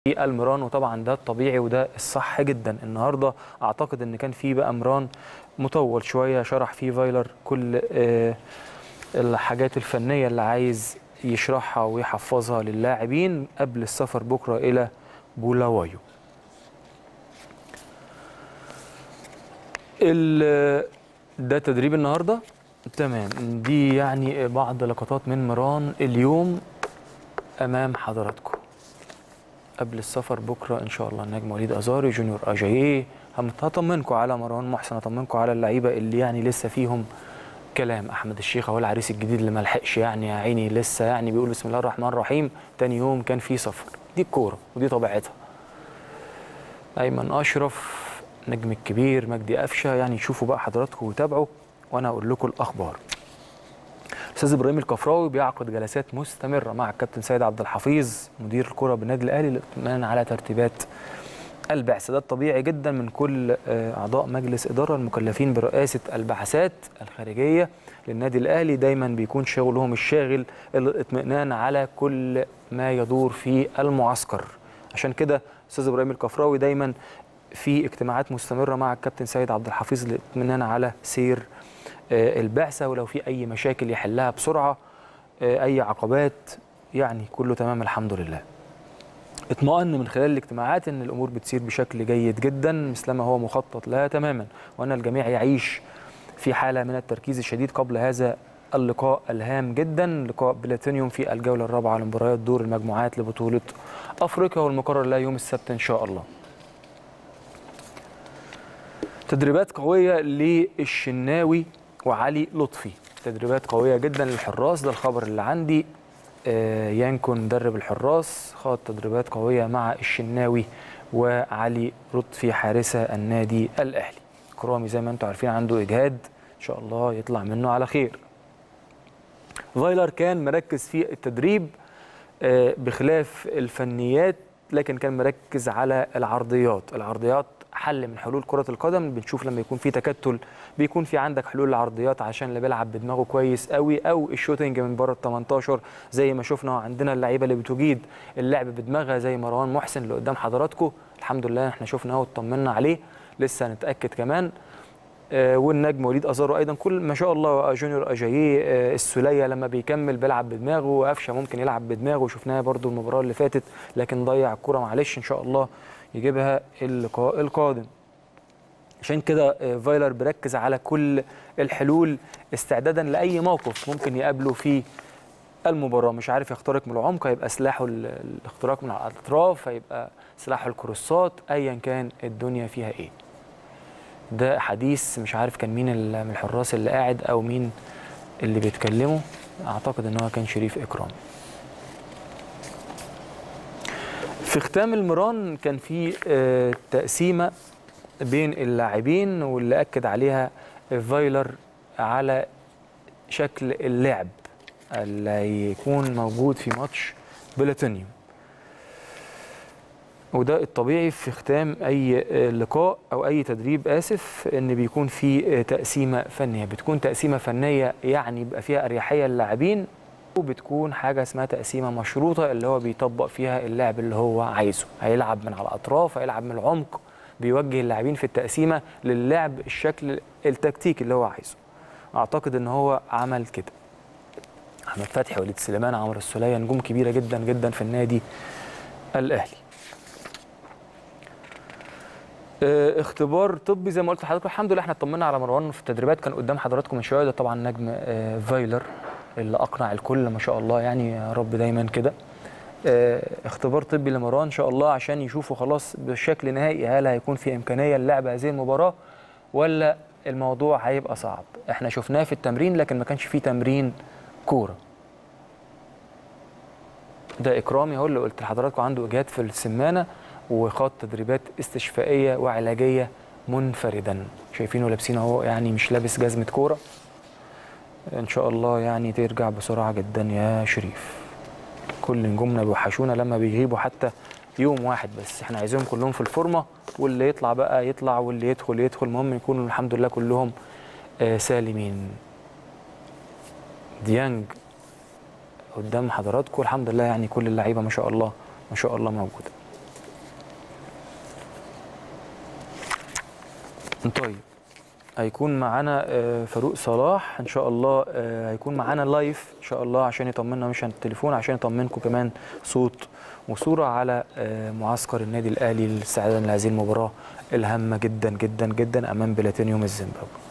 في المران وطبعا ده الطبيعي وده الصح جدا النهارده اعتقد ان كان في بقى مران مطول شويه شرح فيه فايلر كل آه، الحاجات الفنيه اللي عايز يشرحها ويحفظها للاعبين قبل السفر بكره الى بولاوايو ال- ده تدريب النهارده تمام دي يعني بعض لقطات من مران اليوم امام حضراتكم قبل السفر بكره ان شاء الله النجم وليد ازاري جونيور اجاييه هم- هطمنكم على مروان محسن هطمنكم على اللعيبه اللي يعني لسه فيهم كلام احمد الشيخ هو العريس الجديد اللي ما لحقش يعني يا عيني لسه يعني بيقول بسم الله الرحمن الرحيم تاني يوم كان في سفر دي الكوره ودي طبيعتها ايمن اشرف نجم الكبير مجدي قفشه يعني شوفوا بقى حضراتكم وتابعوا وانا اقول لكم الاخبار استاذ ابراهيم الكفراوي بيعقد جلسات مستمره مع الكابتن سيد عبد الحفيظ مدير الكره بالنادي الاهلي للاطمئنان على ترتيبات البعثه ده الطبيعي جدا من كل آه، اعضاء مجلس اداره المكلفين برئاسه البعثات الخارجيه للنادي الاهلي دايما بيكون شغلهم الشاغل الاطمئنان على كل ما يدور في المعسكر عشان كده استاذ ابراهيم الكفراوي دايما في اجتماعات مستمره مع الكابتن سيد عبد الحفيظ للاطمئنان على سير آه، البعثه ولو في اي مشاكل يحلها بسرعه آه، اي عقبات يعني كله تمام الحمد لله اطمأن من خلال الاجتماعات ان الامور بتسير بشكل جيد جدا مثلما هو مخطط لها تماما وان الجميع يعيش في حاله من التركيز الشديد قبل هذا اللقاء الهام جدا لقاء بلاتينيوم في الجوله الرابعه لمباريات دور المجموعات لبطوله افريقيا والمقرر لها يوم السبت ان شاء الله تدريبات قوية للشناوي وعلي لطفي تدريبات قوية جدا للحراس ده الخبر اللي عندي آه، يانكو مدرب الحراس خاض تدريبات قوية مع الشناوي وعلي لطفي حارسة النادي الأهلي كرامي زي ما انتم عارفين عنده إجهاد إن شاء الله يطلع منه على خير فايلر كان مركز في التدريب آه، بخلاف الفنيات لكن كان مركز على العرضيات العرضيات حل من حلول كرة القدم بنشوف لما يكون في تكتل بيكون في عندك حلول العرضيات عشان اللي بيلعب بدماغه كويس قوي او الشوتنج من بره ال 18 زي ما شفنا عندنا اللعيبه اللي بتجيد اللعب بدماغها زي مروان محسن اللي قدام حضراتكم الحمد لله احنا شفناه واطمنا عليه لسه هنتاكد كمان آه، والنجم وليد ازارو ايضا كل ما شاء الله جونيور اجاييه آه، السوليه لما بيكمل بيلعب بدماغه وقفشه ممكن يلعب بدماغه شفناها برده المباراه اللي فاتت لكن ضيع الكره معلش ان شاء الله يجيبها اللقاء القادم عشان كده آه، فايلر بيركز على كل الحلول استعدادا لاي موقف ممكن يقابله في المباراه مش عارف يخترق من العمق هيبقى سلاحه ال- الاختراق من على الاطراف هيبقى سلاحه الكروسات ايا كان الدنيا فيها ايه ده حديث مش عارف كان مين ال- من الحراس اللي قاعد او مين اللي بيتكلموا اعتقد ان هو كان شريف اكرام في ختام المران كان في آه، تقسيمه بين اللاعبين واللي اكد عليها فايلر على شكل اللعب اللي هيكون موجود في ماتش بلاتينيوم وده الطبيعي في ختام اي آه، لقاء او اي تدريب اسف ان بيكون في آه، تقسيمه فنيه بتكون تقسيمه فنيه يعني بيبقى فيها اريحيه للاعبين وبتكون حاجه اسمها تقسيمه مشروطه اللي هو بيطبق فيها اللعب اللي هو عايزه هيلعب من على الاطراف هيلعب من العمق بيوجه اللاعبين في التقسيمه للعب الشكل التكتيكي اللي هو عايزه اعتقد ان هو عمل كده احمد فتحي وليد سليمان عمرو السوليه نجوم كبيره جدا جدا في النادي الاهلي آه، اختبار طبي زي ما قلت لحضراتكم الحمد لله احنا اطمنا على مروان في التدريبات كان قدام حضراتكم من شويه ده طبعا نجم آه، فايلر اللي اقنع الكل ما شاء الله يعني يا رب دايما كده آه، اختبار طبي لمروان ان شاء الله عشان يشوفوا خلاص بشكل نهائي هل هيكون في امكانيه للعب هذه المباراه ولا الموضوع هيبقى صعب احنا شفناه في التمرين لكن ما كانش فيه تمرين كوره ده اكرامي هو اللي قلت لحضراتكم عنده اجهاد في السمانه وخاض تدريبات استشفائيه وعلاجيه منفردا شايفينه لابسين اهو يعني مش لابس جزمه كوره ان شاء الله يعني ترجع بسرعه جدا يا شريف كل نجومنا بيوحشونا لما بيغيبوا حتى يوم واحد بس احنا عايزينهم كلهم في الفورمه واللي يطلع بقى يطلع واللي يدخل يدخل المهم يكونوا الحمد لله كلهم آه، سالمين ديانج قدام حضراتكم الحمد لله يعني كل اللعيبه ما شاء الله ما شاء الله موجوده طيب هيكون معانا آه، فاروق صلاح ان شاء الله آه، هيكون معانا لايف ان شاء الله عشان يطمنا مش على التليفون عشان يطمنكم كمان صوت وصوره على آه، معسكر النادي الاهلي للاستعداد لهذه المباراه الهامه جدا جدا جدا امام بلاتينيوم الزيمبابوي